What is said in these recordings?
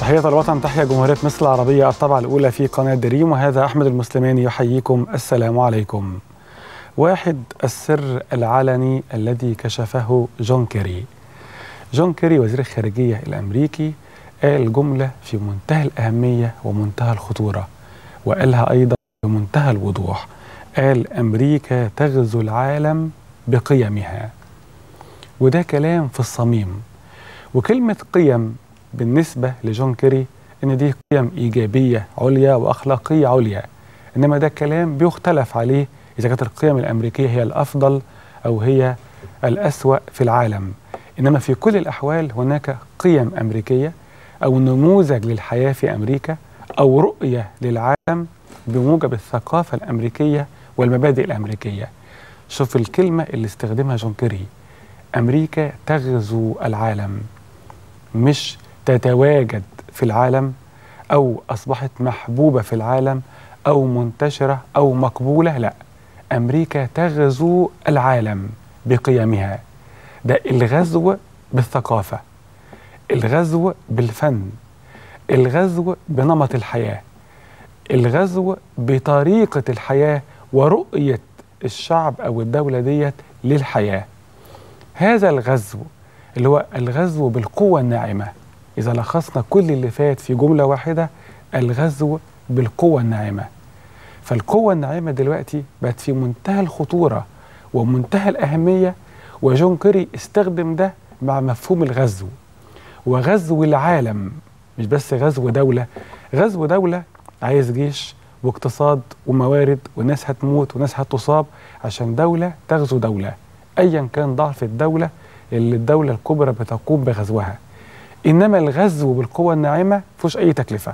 تحية الوطن تحيا جمهورية مصر العربية الطبعة الأولى في قناة دريم وهذا أحمد المسلماني يحييكم السلام عليكم واحد السر العلني الذي كشفه جون كيري جون كيري وزير الخارجية الأمريكي قال جملة في منتهى الأهمية ومنتهى الخطورة وقالها أيضا بمنتهى الوضوح قال أمريكا تغزو العالم بقيمها وده كلام في الصميم وكلمة قيم بالنسبة لجون كيري إن دي قيم إيجابية عليا وأخلاقية عليا إنما ده كلام بيختلف عليه إذا كانت القيم الأمريكية هي الأفضل أو هي الأسوأ في العالم إنما في كل الأحوال هناك قيم أمريكية أو نموذج للحياة في أمريكا أو رؤية للعالم بموجب الثقافة الأمريكية والمبادئ الأمريكية شوف الكلمة اللي استخدمها جون كيري أمريكا تغزو العالم مش تتواجد في العالم أو أصبحت محبوبة في العالم أو منتشرة أو مقبولة لا أمريكا تغزو العالم بقيمها ده الغزو بالثقافة الغزو بالفن الغزو بنمط الحياة الغزو بطريقة الحياة ورؤية الشعب أو الدولة ديت للحياة هذا الغزو اللي هو الغزو بالقوة الناعمة إذا لخصنا كل اللي فات في جملة واحدة الغزو بالقوة الناعمة فالقوة الناعمة دلوقتي بقت في منتهى الخطورة ومنتهى الأهمية وجون كيري استخدم ده مع مفهوم الغزو وغزو العالم مش بس غزو دولة غزو دولة عايز جيش واقتصاد وموارد وناس هتموت وناس هتصاب عشان دولة تغزو دولة أيا كان ضعف الدولة اللي الدولة الكبرى بتقوم بغزوها إنما الغزو بالقوة الناعمة فيهوش أي تكلفة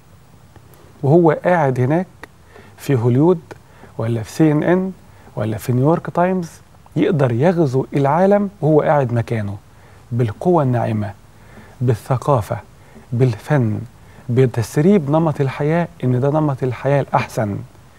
وهو قاعد هناك في هوليود ولا في سي ان ان ولا في نيويورك تايمز يقدر يغزو العالم وهو قاعد مكانه بالقوة الناعمة بالثقافة بالفن بتسريب نمط الحياة إن ده نمط الحياة الأحسن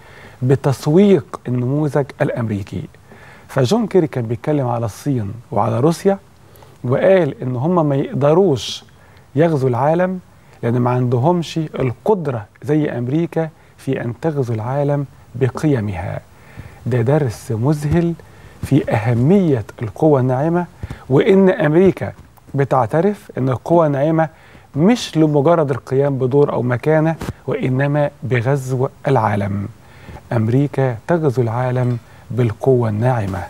بتسويق النموذج الأمريكي فجون كيري كان بيتكلم على الصين وعلى روسيا وقال إن هم ما يقدروش يغزوا العالم لأن ما عندهمش القدرة زي أمريكا في أن تغزو العالم بقيمها ده درس مذهل في أهمية القوة الناعمة وإن أمريكا بتعترف أن القوة الناعمة مش لمجرد القيام بدور أو مكانة وإنما بغزو العالم أمريكا تغزو العالم بالقوة الناعمة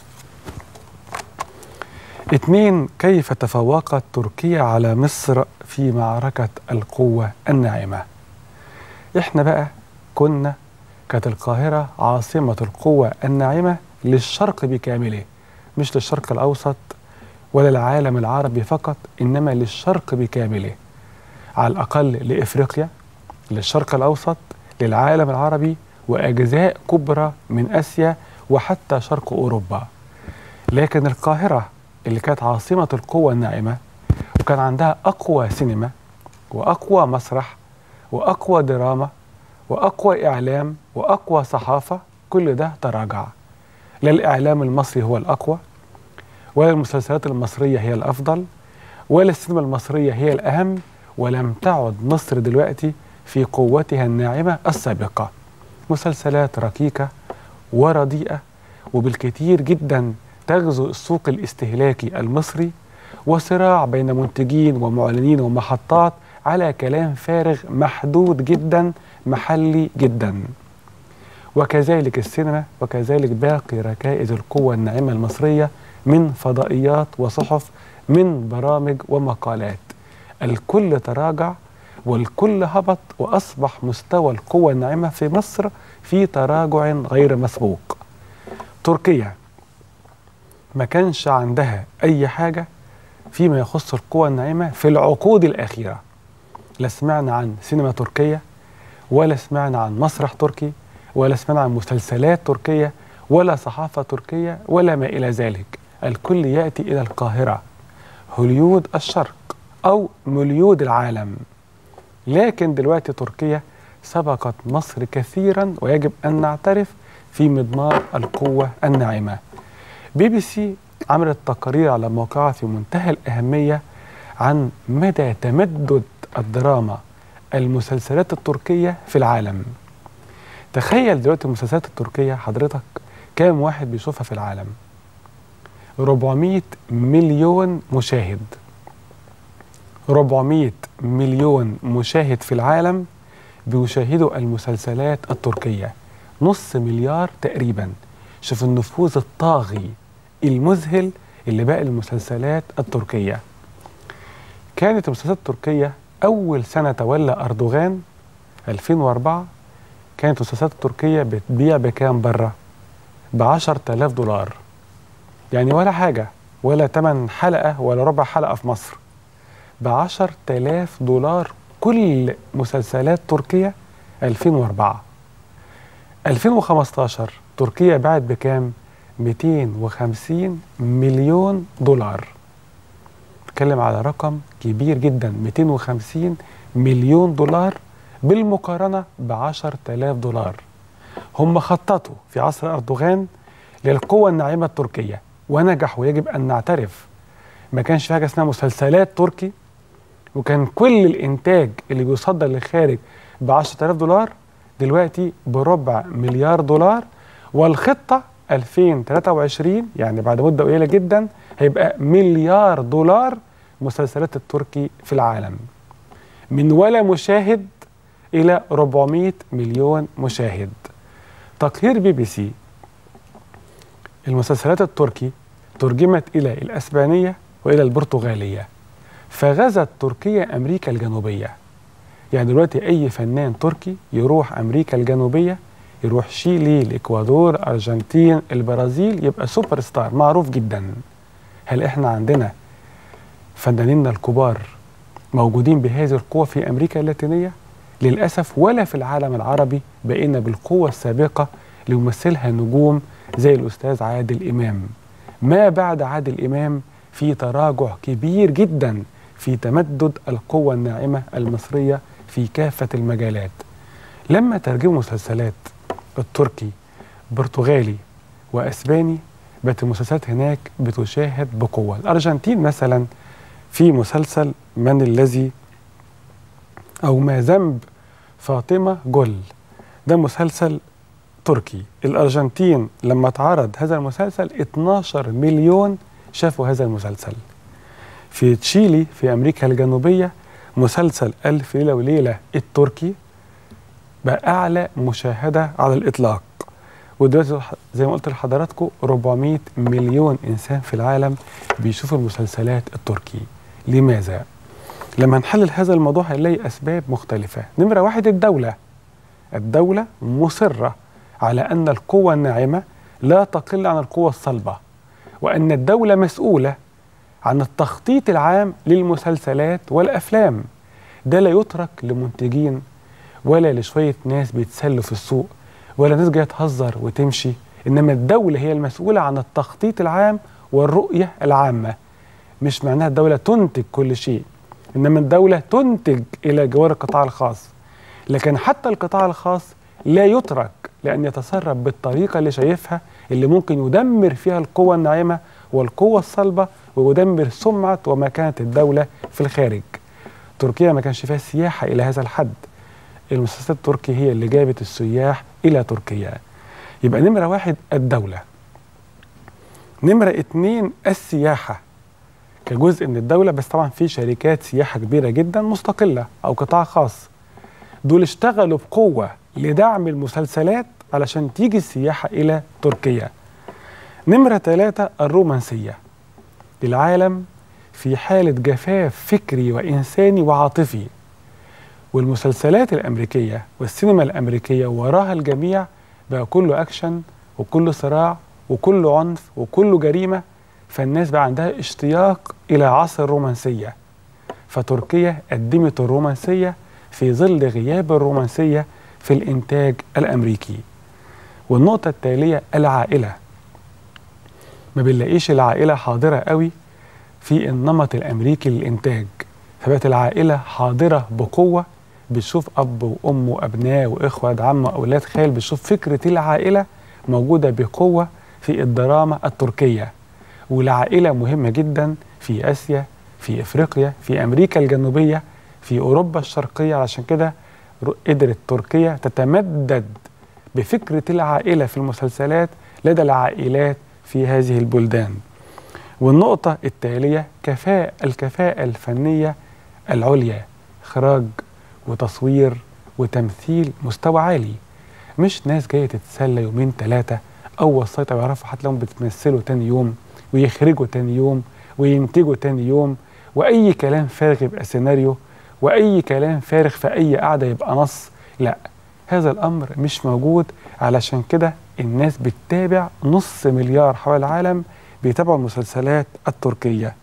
اثنين كيف تفوقت تركيا على مصر في معركة القوة الناعمة احنا بقى كنا كانت القاهرة عاصمة القوة الناعمة للشرق بكامله مش للشرق الأوسط ولا العالم العربي فقط إنما للشرق بكامله على الأقل لإفريقيا للشرق الأوسط للعالم العربي وأجزاء كبرى من آسيا وحتى شرق أوروبا لكن القاهرة اللي كانت عاصمة القوة الناعمة وكان عندها أقوى سينما وأقوى مسرح وأقوى دراما وأقوى إعلام وأقوى صحافة كل ده تراجع لا الإعلام المصري هو الأقوى ولا المسلسلات المصرية هي الأفضل ولا السينما المصرية هي الأهم ولم تعد مصر دلوقتي في قوتها الناعمة السابقة مسلسلات ركيكة ورديئة وبالكثير جدا تغزو السوق الاستهلاكي المصري وصراع بين منتجين ومعلنين ومحطات على كلام فارغ محدود جدا محلي جدا وكذلك السينما وكذلك باقي ركائز القوة الناعمة المصرية من فضائيات وصحف من برامج ومقالات الكل تراجع والكل هبط وأصبح مستوى القوة الناعمة في مصر في تراجع غير مسبوق تركيا ما كانش عندها أي حاجة فيما يخص القوى الناعمة في العقود الأخيرة لا سمعنا عن سينما تركية ولا سمعنا عن مسرح تركي ولا سمعنا عن مسلسلات تركية ولا صحافة تركية ولا ما إلى ذلك الكل يأتي إلى القاهرة هوليود الشرق أو موليود العالم لكن دلوقتي تركيا سبقت مصر كثيرا ويجب أن نعترف في مضمار القوة الناعمة بي بي سي عملت تقارير على موقعها في منتهى الأهمية عن مدى تمدد الدراما المسلسلات التركية في العالم تخيل دلوقتي المسلسلات التركية حضرتك كام واحد بيشوفها في العالم 400 مليون مشاهد 400 مليون مشاهد في العالم بيشاهدوا المسلسلات التركية نص مليار تقريبا شوف النفوذ الطاغي المذهل اللي بقى المسلسلات التركية كانت المسلسلات التركية أول سنة تولى أردوغان 2004 كانت المسلسلات التركية بتبيع بكام بره؟ ب 10000 دولار يعني ولا حاجة ولا تمن حلقة ولا ربع حلقة في مصر ب 10000 دولار كل مسلسلات تركيا 2004 2015 تركيا باعت بكام 250 مليون دولار بتكلم على رقم كبير جدا 250 مليون دولار بالمقارنة ب 10000 دولار هم خططوا في عصر أردوغان للقوة الناعمة التركية ونجح ويجب أن نعترف ما كانش في حاجة اسمها مسلسلات تركي وكان كل الإنتاج اللي بيصدر للخارج ب 10000 دولار دلوقتي بربع مليار دولار والخطة 2023 يعني بعد مدة قليلة جدا هيبقى مليار دولار مسلسلات التركي في العالم من ولا مشاهد إلى 400 مليون مشاهد تقرير بي بي سي المسلسلات التركي ترجمت إلى الأسبانية وإلى البرتغالية فغزت تركيا أمريكا الجنوبية يعني دلوقتي أي فنان تركي يروح أمريكا الجنوبية يروح شيلي الإكوادور أرجنتين البرازيل يبقى سوبر ستار معروف جدا هل إحنا عندنا فنانينا الكبار موجودين بهذه القوة في أمريكا اللاتينية؟ للأسف ولا في العالم العربي بقينا بالقوة السابقة ليمثلها نجوم زي الأستاذ عادل إمام ما بعد عادل إمام في تراجع كبير جدا في تمدد القوة الناعمة المصرية في كافة المجالات لما ترجموا مسلسلات التركي برتغالي وأسباني بقت المسلسلات هناك بتشاهد بقوة الأرجنتين مثلا في مسلسل من الذي أو ما ذنب فاطمة جل ده مسلسل تركي الأرجنتين لما اتعرض هذا المسلسل 12 مليون شافوا هذا المسلسل في تشيلي في أمريكا الجنوبية مسلسل ألف ليلة وليلة التركي بقى أعلى مشاهدة على الإطلاق ودلوقتي زي ما قلت لحضراتكم 400 مليون إنسان في العالم بيشوفوا المسلسلات التركي لماذا؟ لما نحلل هذا الموضوع هنلاقي أسباب مختلفة نمرة واحد الدولة الدولة مصرة على أن القوة الناعمة لا تقل عن القوة الصلبة وأن الدولة مسؤولة عن التخطيط العام للمسلسلات والأفلام ده لا يترك لمنتجين ولا لشوية ناس بيتسلوا في السوق ولا ناس جاية تهزر وتمشي إنما الدولة هي المسؤولة عن التخطيط العام والرؤية العامة مش معناها الدولة تنتج كل شيء إنما الدولة تنتج إلى جوار القطاع الخاص لكن حتى القطاع الخاص لا يترك لأن يتصرف بالطريقة اللي شايفها اللي ممكن يدمر فيها القوة الناعمة والقوة الصلبة ويدمر سمعة ومكانة الدولة في الخارج تركيا ما كانش فيها سياحة إلى هذا الحد المؤسسات التركي هي اللي جابت السياح إلى تركيا يبقى نمرة واحد الدولة نمرة اتنين السياحة كجزء من الدولة بس طبعا في شركات سياحة كبيرة جدا مستقلة أو قطاع خاص دول اشتغلوا بقوة لدعم المسلسلات علشان تيجي السياحة إلى تركيا نمرة ثلاثة الرومانسية العالم في حالة جفاف فكري وإنساني وعاطفي والمسلسلات الأمريكية والسينما الأمريكية وراها الجميع بقى كله أكشن وكله صراع وكله عنف وكله جريمة فالناس بقى عندها اشتياق إلى عصر الرومانسية فتركيا قدمت الرومانسية في ظل غياب الرومانسية في الإنتاج الأمريكي والنقطة التالية العائلة ما بنلاقيش العائلة حاضرة قوي في النمط الأمريكي للإنتاج فبقت العائلة حاضرة بقوة بتشوف أب وأم وأبناء وإخوة عم وأولاد خال بتشوف فكرة العائلة موجودة بقوة في الدراما التركية والعائلة مهمة جدا في آسيا في إفريقيا في أمريكا الجنوبية في أوروبا الشرقية علشان كده قدرت تركيا تتمدد بفكرة العائلة في المسلسلات لدى العائلات في هذه البلدان والنقطة التالية كفاءة الكفاءة الفنية العليا إخراج وتصوير وتمثيل مستوى عالي مش ناس جاية تتسلى يومين ثلاثة أو وسيطة بيعرفوا حتى لو بتمثلوا تاني يوم ويخرجوا تاني يوم وينتجوا تاني يوم وأي كلام فارغ يبقى سيناريو وأي كلام فارغ في أي قعدة يبقى نص لا هذا الأمر مش موجود علشان كده الناس بتتابع نص مليار حول العالم بيتابعوا المسلسلات التركية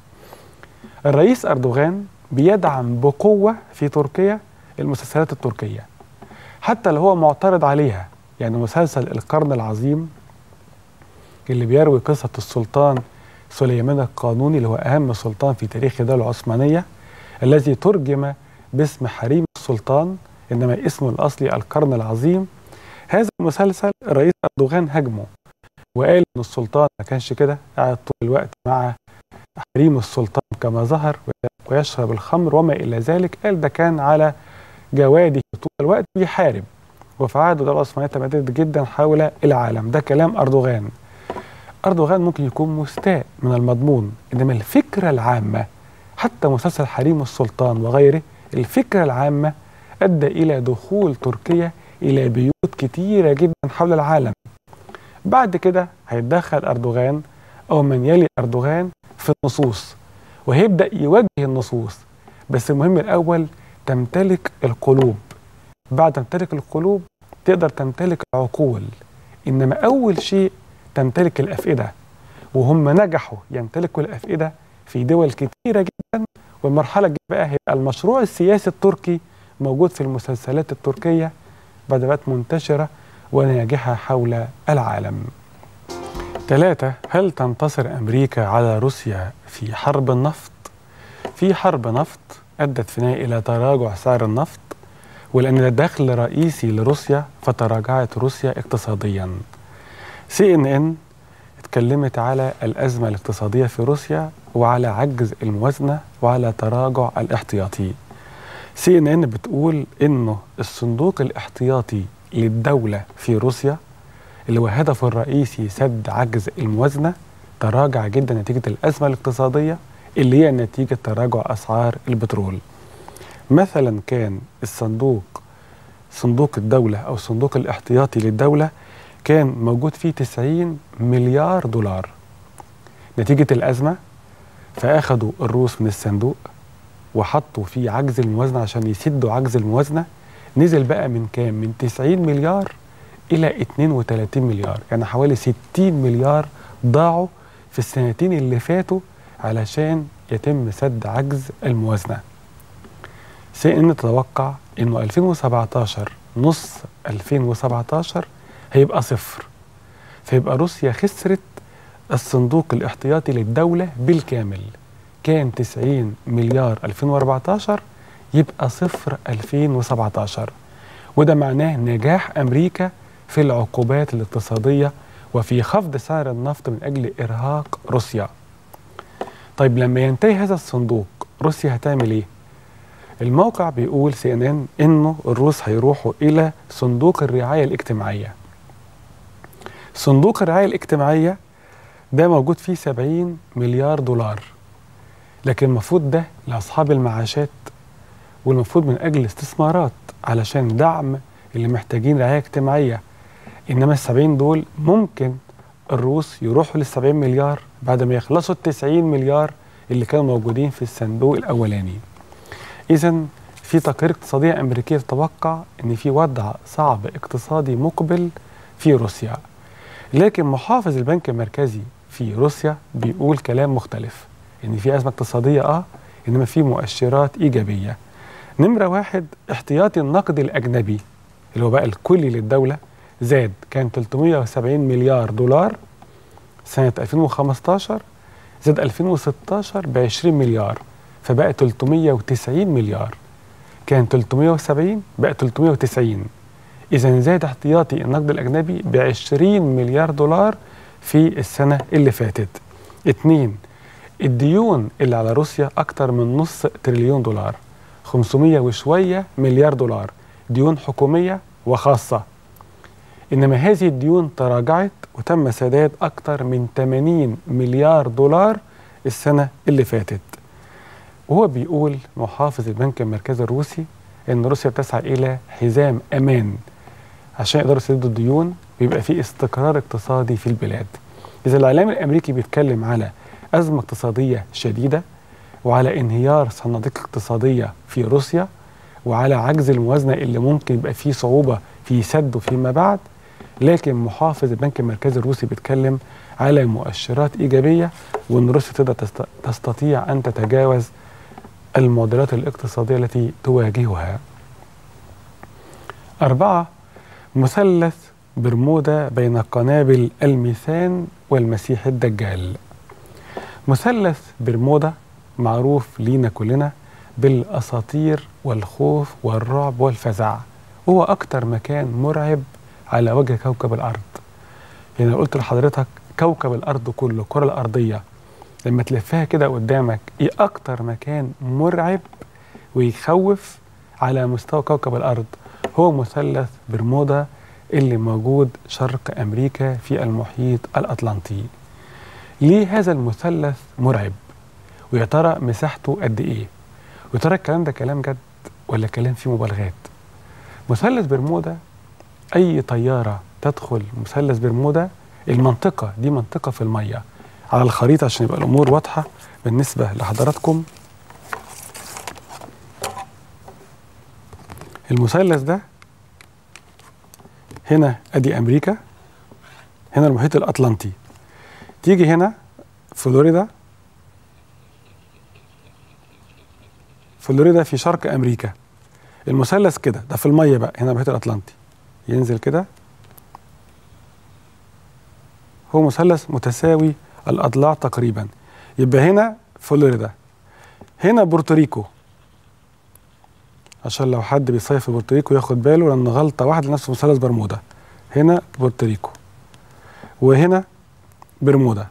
الرئيس أردوغان بيدعم بقوة في تركيا المسلسلات التركية حتى لو هو معترض عليها يعني مسلسل القرن العظيم اللي بيروي قصة السلطان سليمان القانوني اللي هو أهم سلطان في تاريخ الدولة العثمانية الذي ترجم باسم حريم السلطان إنما اسمه الأصلي القرن العظيم هذا المسلسل الرئيس أردوغان هاجمه وقال إن السلطان ما كانش كده قاعد طول الوقت مع حريم السلطان كما ظهر ويشرب الخمر وما إلى ذلك قال ده كان على جواده طول الوقت بيحارب وفي عهد الدولة العثمانية تمددت جدا حول العالم ده كلام أردوغان أردوغان ممكن يكون مستاء من المضمون إنما الفكرة العامة حتى مسلسل حريم السلطان وغيره الفكرة العامة أدى إلى دخول تركيا إلى بيوت كتيرة جدا حول العالم بعد كده هيتدخل أردوغان أو من يلي أردوغان في النصوص وهيبدأ يوجه النصوص بس المهم الأول تمتلك القلوب بعد تمتلك القلوب تقدر تمتلك العقول إنما أول شيء تمتلك الأفئدة وهم نجحوا يمتلكوا الأفئدة في دول كتيرة جدا والمرحلة الجاية بقى هيبقى المشروع السياسي التركي موجود في المسلسلات التركية بدأت منتشرة وناجحة حول العالم ثلاثة هل تنتصر أمريكا على روسيا في حرب النفط؟ في حرب نفط أدت في النهاية إلى تراجع سعر النفط ولأن ده دخل رئيسي لروسيا فتراجعت روسيا اقتصاديا سي ان ان اتكلمت على الأزمة الاقتصادية في روسيا وعلى عجز الموازنة وعلى تراجع الاحتياطي سي ان ان بتقول انه الصندوق الاحتياطي للدولة في روسيا اللي هو هدفه الرئيسي سد عجز الموازنة تراجع جدا نتيجة الأزمة الاقتصادية اللي هي نتيجة تراجع أسعار البترول مثلا كان الصندوق صندوق الدولة أو الصندوق الاحتياطي للدولة كان موجود فيه 90 مليار دولار نتيجة الأزمة فأخدوا الروس من الصندوق وحطوا فيه عجز الموازنة عشان يسدوا عجز الموازنة نزل بقى من كام؟ من 90 مليار إلى 32 مليار يعني حوالي 60 مليار ضاعوا في السنتين اللي فاتوا علشان يتم سد عجز الموازنة سي ان تتوقع انه 2017 نص 2017 هيبقى صفر فيبقى روسيا خسرت الصندوق الاحتياطي للدولة بالكامل كان 90 مليار 2014 يبقى صفر 2017 وده معناه نجاح أمريكا في العقوبات الاقتصادية وفي خفض سعر النفط من أجل إرهاق روسيا طيب لما ينتهي هذا الصندوق روسيا هتعمل ايه؟ الموقع بيقول سي ان ان انه الروس هيروحوا الى صندوق الرعايه الاجتماعيه. صندوق الرعايه الاجتماعيه ده موجود فيه 70 مليار دولار. لكن المفروض ده لاصحاب المعاشات والمفروض من اجل استثمارات علشان دعم اللي محتاجين رعايه اجتماعيه. انما ال 70 دول ممكن الروس يروحوا لل 70 مليار بعد ما يخلصوا ال 90 مليار اللي كانوا موجودين في الصندوق الاولاني. اذا في تقارير اقتصاديه امريكيه تتوقع ان في وضع صعب اقتصادي مقبل في روسيا. لكن محافظ البنك المركزي في روسيا بيقول كلام مختلف ان في ازمه اقتصاديه اه انما في مؤشرات ايجابيه. نمره واحد احتياطي النقد الاجنبي اللي هو بقى الكلي للدوله زاد كان 370 مليار دولار سنة 2015 زاد 2016 ب 20 مليار فبقى 390 مليار كان 370 بقى 390 إذا زاد احتياطي النقد الأجنبي ب 20 مليار دولار في السنة اللي فاتت اتنين الديون اللي على روسيا أكتر من نص تريليون دولار 500 وشوية مليار دولار ديون حكومية وخاصة إنما هذه الديون تراجعت وتم سداد أكثر من 80 مليار دولار السنة اللي فاتت وهو بيقول محافظ البنك المركزي الروسي إن روسيا بتسعى إلى حزام أمان عشان يقدروا يسددوا الديون ويبقى في استقرار اقتصادي في البلاد إذا الإعلام الأمريكي بيتكلم على أزمة اقتصادية شديدة وعلى انهيار صناديق اقتصادية في روسيا وعلى عجز الموازنة اللي ممكن يبقى فيه صعوبة في سده فيما بعد لكن محافظ البنك المركزي الروسي بيتكلم على مؤشرات إيجابية وأن روسيا تقدر تستطيع أن تتجاوز المعضلات الاقتصادية التي تواجهها أربعة مثلث برمودا بين قنابل الميثان والمسيح الدجال مثلث برمودا معروف لينا كلنا بالأساطير والخوف والرعب والفزع هو أكتر مكان مرعب على وجه كوكب الأرض يعني قلت لحضرتك كوكب الأرض كله الكرة الأرضية لما تلفها كده قدامك إيه أكتر مكان مرعب ويخوف على مستوى كوكب الأرض هو مثلث برمودا اللي موجود شرق أمريكا في المحيط الأطلنطي ليه هذا المثلث مرعب ويا ترى مساحته قد إيه ويا ترى الكلام ده كلام جد ولا كلام فيه مبالغات مثلث برمودا أي طيارة تدخل مثلث برمودا المنطقة دي منطقة في المية على الخريطة عشان يبقى الأمور واضحة بالنسبة لحضراتكم المثلث ده هنا ادي امريكا هنا المحيط الاطلنطي تيجي هنا فلوريدا فلوريدا في شرق امريكا المثلث كده ده في الميه بقى هنا المحيط الاطلنطي ينزل كده هو مثلث متساوي الاضلاع تقريبا يبقى هنا فلوريدا هنا بورتوريكو عشان لو حد بيصيف في بورتوريكو ياخد باله لان غلطه واحده لنفس مثلث برمودا هنا بورتوريكو وهنا برمودا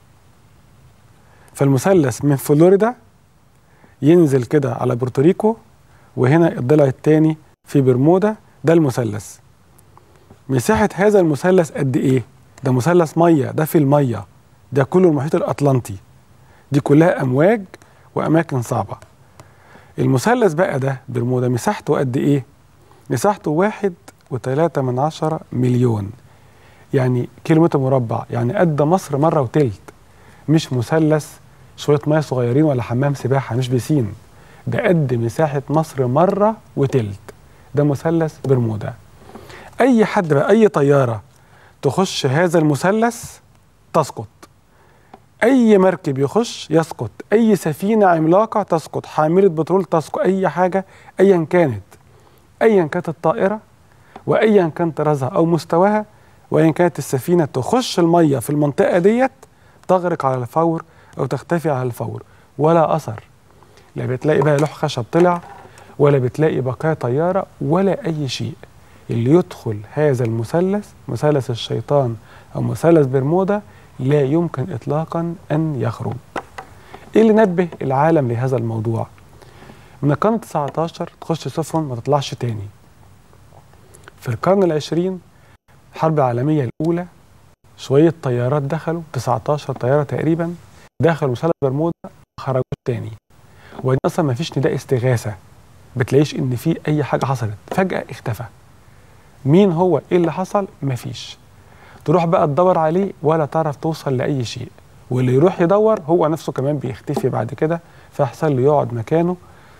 فالمثلث من فلوريدا ينزل كده على بورتوريكو وهنا الضلع الثاني في برمودا ده المثلث مساحة هذا المثلث قد ايه؟ ده مثلث مية ده في المية ده كله المحيط الأطلنطي دي كلها أمواج وأماكن صعبة المثلث بقى ده برمودا مساحته قد ايه؟ مساحته واحد وتلاتة من عشرة مليون يعني كيلومتر مربع يعني قد مصر مرة وتلت مش مثلث شوية مية صغيرين ولا حمام سباحة مش بسين ده قد مساحة مصر مرة وتلت ده مثلث برمودا أي حد بقى أي طيارة تخش هذا المثلث تسقط اي مركب يخش يسقط اي سفينه عملاقه تسقط حامله بترول تسقط اي حاجه ايا كانت ايا كانت الطائره وايا كان طرازها او مستواها وايا كانت السفينه تخش الميه في المنطقه ديت تغرق على الفور او تختفي على الفور ولا اثر لا بتلاقي بقى لوح خشب طلع ولا بتلاقي بقايا طياره ولا اي شيء اللي يدخل هذا المثلث مثلث الشيطان او مثلث برمودا لا يمكن اطلاقا ان يخرج. ايه اللي نبه العالم لهذا الموضوع؟ من القرن 19 تخش سفن ما تطلعش تاني. في القرن العشرين الحرب العالمية الأولى شوية طيارات دخلوا 19 طيارة تقريبا دخلوا مثلث برمودا ما خرجوش تاني. وبعدين أصلا ما فيش نداء استغاثة بتلاقيش إن في أي حاجة حصلت، فجأة اختفى. مين هو؟ إيه اللي حصل؟ مفيش. تروح بقى تدور عليه ولا تعرف توصل لأي شيء واللي يروح يدور هو نفسه كمان بيختفي بعد كده فيحصل له يقعد مكانه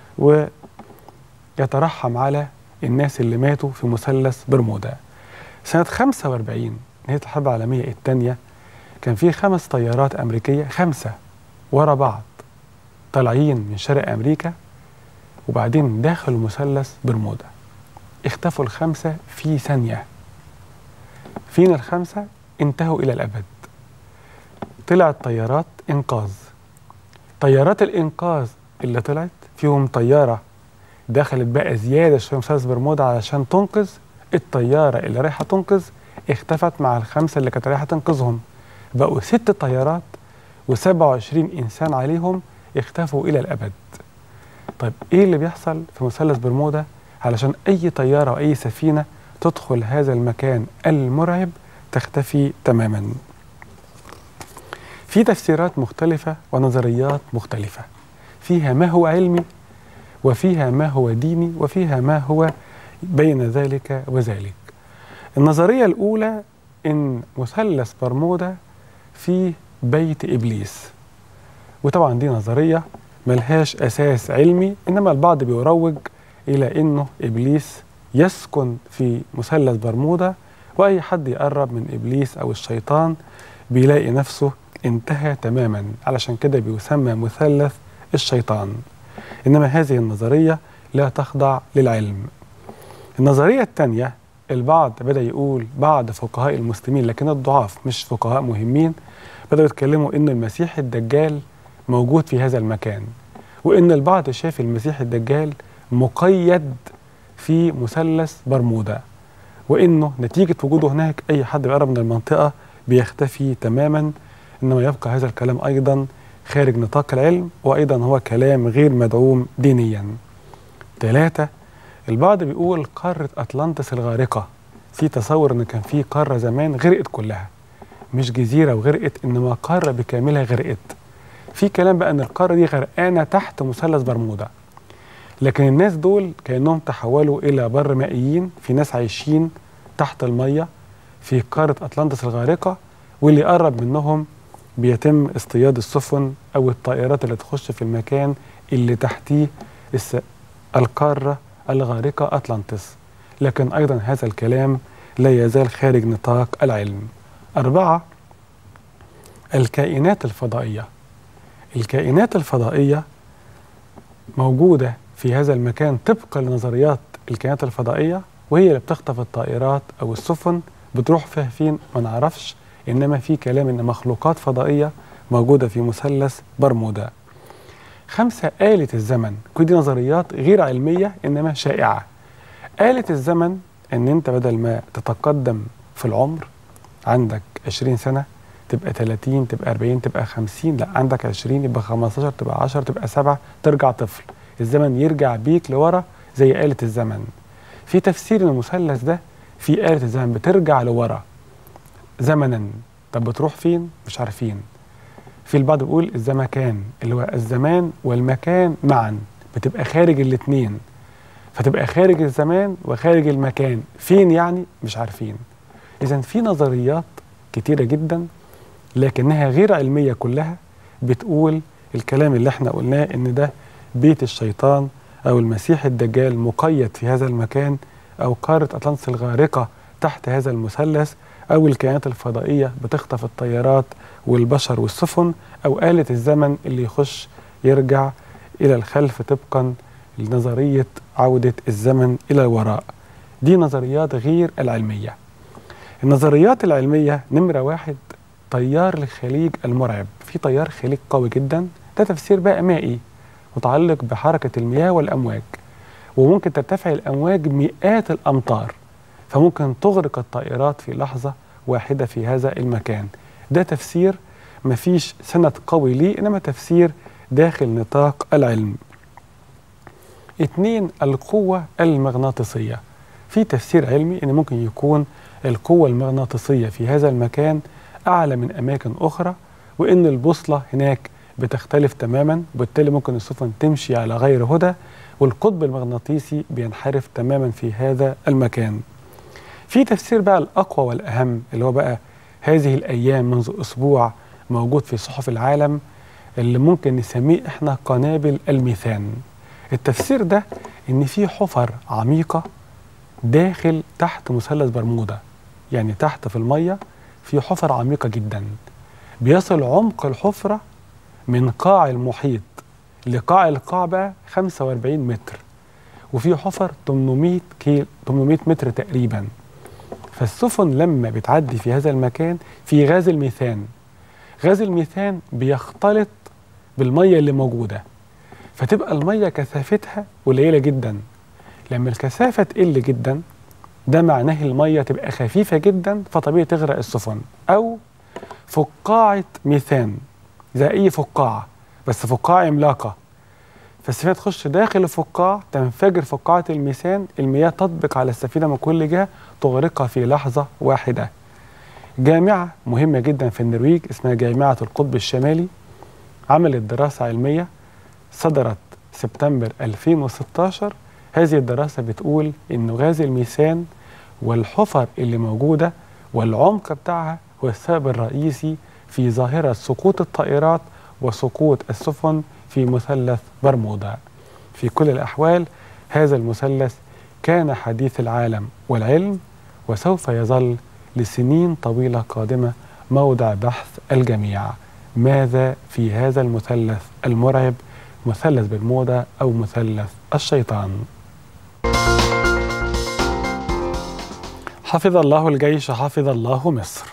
ويترحم على الناس اللي ماتوا في مثلث برمودا سنة 45 نهاية الحرب العالمية الثانية كان في خمس طيارات أمريكية خمسة ورا بعض طالعين من شرق أمريكا وبعدين داخلوا مثلث برمودا اختفوا الخمسة في ثانية فينا الخمسة انتهوا إلى الأبد طلعت طيارات إنقاذ طيارات الإنقاذ اللي طلعت فيهم طيارة دخلت بقى زيادة شوية مثلث برمودا علشان تنقذ الطيارة اللي رايحة تنقذ اختفت مع الخمسة اللي كانت رايحة تنقذهم بقوا ست طيارات و27 إنسان عليهم اختفوا إلى الأبد طيب ايه اللي بيحصل في مثلث برمودا علشان اي طياره او اي سفينه تدخل هذا المكان المرعب تختفي تماما في تفسيرات مختلفه ونظريات مختلفه فيها ما هو علمي وفيها ما هو ديني وفيها ما هو بين ذلك وذلك النظريه الاولى ان مثلث برمودا فيه بيت ابليس وطبعا دي نظريه ملهاش اساس علمي انما البعض بيروج الى انه ابليس يسكن في مثلث برمودا واي حد يقرب من ابليس او الشيطان بيلاقي نفسه انتهى تماما علشان كده بيسمى مثلث الشيطان انما هذه النظريه لا تخضع للعلم النظريه الثانيه البعض بدا يقول بعض فقهاء المسلمين لكن الضعاف مش فقهاء مهمين بداوا يتكلموا ان المسيح الدجال موجود في هذا المكان وان البعض شاف المسيح الدجال مقيد في مثلث برمودا وانه نتيجه وجوده هناك اي حد بيقرب من المنطقه بيختفي تماما انما يبقى هذا الكلام ايضا خارج نطاق العلم وايضا هو كلام غير مدعوم دينيا. ثلاثه البعض بيقول قاره اطلانتس الغارقه في تصور ان كان في قاره زمان غرقت كلها مش جزيره وغرقت انما قاره بكاملها غرقت. في كلام بقى ان القاره دي غرقانه تحت مثلث برمودا. لكن الناس دول كانهم تحولوا الى بر مائيين في ناس عايشين تحت الميه في قاره اطلانتس الغارقه واللي قرب منهم بيتم اصطياد السفن او الطائرات اللي تخش في المكان اللي تحتيه الس... القاره الغارقه اطلانتس لكن ايضا هذا الكلام لا يزال خارج نطاق العلم اربعه الكائنات الفضائيه الكائنات الفضائيه موجوده في هذا المكان طبقا لنظريات الكائنات الفضائيه وهي اللي بتخطف الطائرات او السفن بتروح فيها فين ما نعرفش انما في كلام ان مخلوقات فضائيه موجوده في مثلث برمودا. خمسه آلة الزمن، كل دي نظريات غير علميه انما شائعه. آلة الزمن ان انت بدل ما تتقدم في العمر عندك 20 سنه تبقى 30 تبقى 40 تبقى 50 لا عندك 20 يبقى 15 تبقى 10 تبقى 7 ترجع طفل. الزمن يرجع بيك لورا زي آلة الزمن. في تفسير ان المثلث ده في آلة الزمن بترجع لورا زمنا طب بتروح فين مش عارفين في البعض بيقول الزمكان اللي هو الزمان والمكان معا بتبقى خارج الاتنين فتبقى خارج الزمان وخارج المكان فين يعني مش عارفين اذا في نظريات كتيرة جدا لكنها غير علمية كلها بتقول الكلام اللي احنا قلناه ان ده بيت الشيطان او المسيح الدجال مقيد في هذا المكان او قارة اطلانتس الغارقة تحت هذا المثلث أو الكائنات الفضائية بتخطف الطيارات والبشر والسفن أو آلة الزمن اللي يخش يرجع إلى الخلف طبقا لنظرية عودة الزمن إلى الوراء دي نظريات غير العلمية النظريات العلمية نمرة واحد طيار الخليج المرعب في طيار خليج قوي جدا ده تفسير بقى مائي متعلق بحركة المياه والأمواج وممكن ترتفع الأمواج مئات الأمتار فممكن تغرق الطائرات في لحظة واحدة في هذا المكان ده تفسير مفيش سند قوي ليه إنما تفسير داخل نطاق العلم اتنين القوة المغناطيسية في تفسير علمي إن ممكن يكون القوة المغناطيسية في هذا المكان أعلى من أماكن أخرى وإن البوصلة هناك بتختلف تماما وبالتالي ممكن السفن تمشي على غير هدى والقطب المغناطيسي بينحرف تماما في هذا المكان في تفسير بقى الأقوى والأهم اللي هو بقى هذه الأيام منذ أسبوع موجود في صحف العالم اللي ممكن نسميه إحنا قنابل الميثان التفسير ده إن في حفر عميقة داخل تحت مثلث برمودا يعني تحت في المية في حفر عميقة جدا بيصل عمق الحفرة من قاع المحيط لقاع القاع بقى 45 متر وفي حفر 800 كيلو 800 متر تقريبا فالسفن لما بتعدي في هذا المكان في غاز الميثان غاز الميثان بيختلط بالميه اللي موجوده فتبقى الميه كثافتها قليله جدا لما الكثافه تقل جدا ده معناه الميه تبقى خفيفه جدا فطبيعي تغرق السفن او فقاعه ميثان زي اي فقاعه بس فقاعه عملاقه فالسفينة تخش داخل الفقاعة تنفجر فقاعة الميثان المياه تطبق على السفينة من كل جهة تغرقها في لحظة واحدة جامعة مهمة جدا في النرويج اسمها جامعة القطب الشمالي عملت دراسة علمية صدرت سبتمبر 2016 هذه الدراسة بتقول إن غاز الميثان والحفر اللي موجودة والعمق بتاعها هو السبب الرئيسي في ظاهرة سقوط الطائرات وسقوط السفن في مثلث برمودا في كل الأحوال هذا المثلث كان حديث العالم والعلم وسوف يظل لسنين طويلة قادمة موضع بحث الجميع ماذا في هذا المثلث المرعب مثلث برمودا أو مثلث الشيطان حفظ الله الجيش حفظ الله مصر